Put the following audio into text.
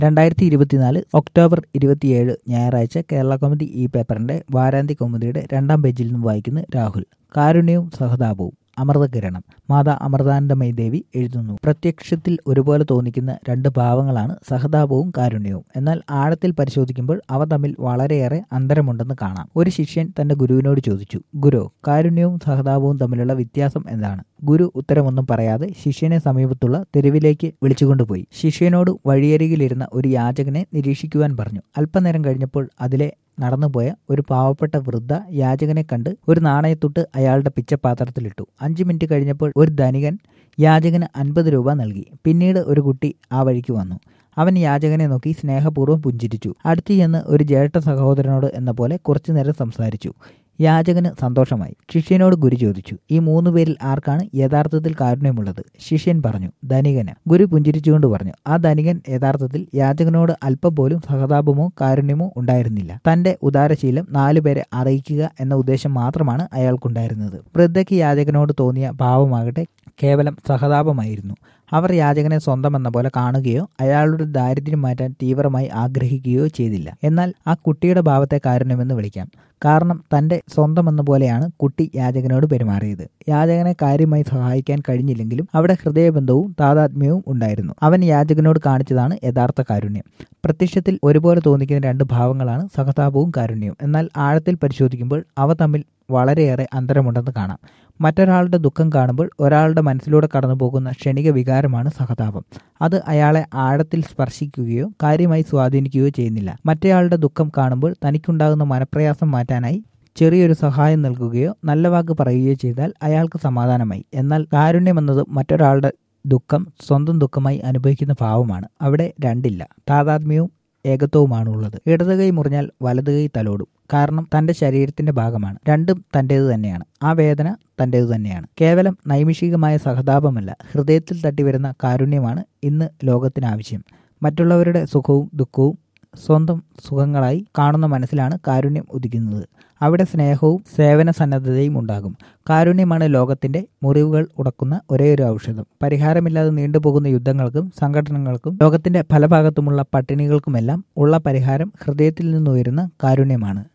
രണ്ടായിരത്തി ഇരുപത്തിനാല് ഒക്ടോബർ ഇരുപത്തിയേഴ് ഞായറാഴ്ച കേരള കൗമുദി ഈ പേപ്പറിന്റെ വാരാന്ത്യ കൗമുദിയുടെ രണ്ടാം പേജിൽ നിന്നും വായിക്കുന്ന രാഹുൽ കാരുണ്യവും സഹതാപവും അമൃതകിരണം മാതാ അമൃതാനന്ദമയി ദേവി എഴുതുന്നു പ്രത്യക്ഷത്തിൽ ഒരുപോലെ തോന്നിക്കുന്ന രണ്ട് ഭാവങ്ങളാണ് സഹതാപവും കാരുണ്യവും എന്നാൽ ആഴത്തിൽ പരിശോധിക്കുമ്പോൾ അവ തമ്മിൽ വളരെയേറെ അന്തരമുണ്ടെന്ന് കാണാം ഒരു ശിഷ്യൻ തന്റെ ഗുരുവിനോട് ചോദിച്ചു ഗുരു കാരുണ്യവും സഹതാപവും തമ്മിലുള്ള വ്യത്യാസം എന്താണ് ഗുരു ഉത്തരമൊന്നും പറയാതെ ശിഷ്യനെ സമീപത്തുള്ള തെരുവിലേക്ക് വിളിച്ചുകൊണ്ടുപോയി ശിഷ്യനോട് വഴിയരികിലിരുന്ന ഒരു യാചകനെ നിരീക്ഷിക്കുവാൻ പറഞ്ഞു അല്പനേരം കഴിഞ്ഞപ്പോൾ അതിലെ നടന്നുപോയ ഒരു പാവപ്പെട്ട വൃദ്ധ യാചകനെ കണ്ട് ഒരു നാണയത്തുട്ട് അയാളുടെ പിച്ചപാത്രത്തിലിട്ടു അഞ്ചു മിനിറ്റ് കഴിഞ്ഞപ്പോൾ ഒരു ധനികൻ യാചകന് അൻപത് രൂപ നൽകി പിന്നീട് ഒരു കുട്ടി ആ വഴിക്ക് വന്നു അവൻ യാചകനെ നോക്കി സ്നേഹപൂർവ്വം പുഞ്ചിരിച്ചു അടുത്തു ചെന്ന് ഒരു ജ്യേഷ്ഠ സഹോദരനോട് എന്ന പോലെ കുറച്ചുനേരം സംസാരിച്ചു യാചകന് സന്തോഷമായി ശിഷ്യനോട് ഗുരു ചോദിച്ചു ഈ മൂന്ന് പേരിൽ ആർക്കാണ് യഥാർത്ഥത്തിൽ കാരുണ്യമുള്ളത് ശിഷ്യൻ പറഞ്ഞു ധനികന് ഗുരു പുഞ്ചിരിച്ചുകൊണ്ട് പറഞ്ഞു ആ ധനികൻ യഥാർത്ഥത്തിൽ യാചകനോട് അല്പം പോലും സഹതാപമോ കാരുണ്യമോ ഉണ്ടായിരുന്നില്ല തന്റെ ഉദാരശീലം നാലുപേരെ അറിയിക്കുക എന്ന ഉദ്ദേശം മാത്രമാണ് അയാൾക്കുണ്ടായിരുന്നത് വൃദ്ധയ്ക്ക് യാചകനോട് തോന്നിയ ഭാവമാകട്ടെ കേവലം സഹതാപമായിരുന്നു അവർ യാചകനെ സ്വന്തം എന്ന പോലെ കാണുകയോ അയാളുടെ ദാരിദ്ര്യം മാറ്റാൻ തീവ്രമായി ആഗ്രഹിക്കുകയോ ചെയ്തില്ല എന്നാൽ ആ കുട്ടിയുടെ ഭാവത്തെ കാരുണ്യമെന്ന് വിളിക്കാം കാരണം തന്റെ സ്വന്തം എന്ന പോലെയാണ് കുട്ടി യാചകനോട് പെരുമാറിയത് യാചകനെ കാര്യമായി സഹായിക്കാൻ കഴിഞ്ഞില്ലെങ്കിലും അവിടെ ഹൃദയബന്ധവും താതാത്മ്യവും ഉണ്ടായിരുന്നു അവൻ യാചകനോട് കാണിച്ചതാണ് യഥാർത്ഥ കാരുണ്യം പ്രത്യക്ഷത്തിൽ ഒരുപോലെ തോന്നിക്കുന്ന രണ്ട് ഭാവങ്ങളാണ് സഹതാപവും കാരുണ്യവും എന്നാൽ ആഴത്തിൽ പരിശോധിക്കുമ്പോൾ അവ തമ്മിൽ വളരെയേറെ അന്തരമുണ്ടെന്ന് കാണാം മറ്റൊരാളുടെ ദുഃഖം കാണുമ്പോൾ ഒരാളുടെ മനസ്സിലൂടെ കടന്നു പോകുന്ന ക്ഷണിക വികാരമാണ് സഹതാപം അത് അയാളെ ആഴത്തിൽ സ്പർശിക്കുകയോ കാര്യമായി സ്വാധീനിക്കുകയോ ചെയ്യുന്നില്ല മറ്റേയാളുടെ ദുഃഖം കാണുമ്പോൾ തനിക്കുണ്ടാകുന്ന മനപ്രയാസം മാറ്റാനായി ചെറിയൊരു സഹായം നൽകുകയോ നല്ല വാക്ക് പറയുകയോ ചെയ്താൽ അയാൾക്ക് സമാധാനമായി എന്നാൽ കാരുണ്യമെന്നത് മറ്റൊരാളുടെ ദുഃഖം സ്വന്തം ദുഃഖമായി അനുഭവിക്കുന്ന ഭാവമാണ് അവിടെ രണ്ടില്ല താതാത്മ്യവും ഏകത്വവുമാണ് ഉള്ളത് ഇടത് കൈ മുറിഞ്ഞാൽ വലത് കൈ തലോടും കാരണം തന്റെ ശരീരത്തിന്റെ ഭാഗമാണ് രണ്ടും തൻ്റേത് തന്നെയാണ് ആ വേദന തൻ്റേത് തന്നെയാണ് കേവലം നൈമിഷികമായ സഹതാപമല്ല ഹൃദയത്തിൽ തട്ടിവരുന്ന കാരുണ്യമാണ് ഇന്ന് ലോകത്തിന് ആവശ്യം മറ്റുള്ളവരുടെ സുഖവും ദുഃഖവും സ്വന്തം സുഖങ്ങളായി കാണുന്ന മനസ്സിലാണ് കാരുണ്യം ഉദിക്കുന്നത് അവിടെ സ്നേഹവും സേവന സന്നദ്ധതയും ഉണ്ടാകും കാരുണ്യമാണ് ലോകത്തിന്റെ മുറിവുകൾ ഉടക്കുന്ന ഒരേയൊരു ഔഷധം പരിഹാരമില്ലാതെ നീണ്ടുപോകുന്ന യുദ്ധങ്ങൾക്കും സംഘടനകൾക്കും ലോകത്തിന്റെ പല ഭാഗത്തുമുള്ള പട്ടിണികൾക്കുമെല്ലാം ഉള്ള പരിഹാരം ഹൃദയത്തിൽ നിന്നുയരുന്ന കാരുണ്യമാണ്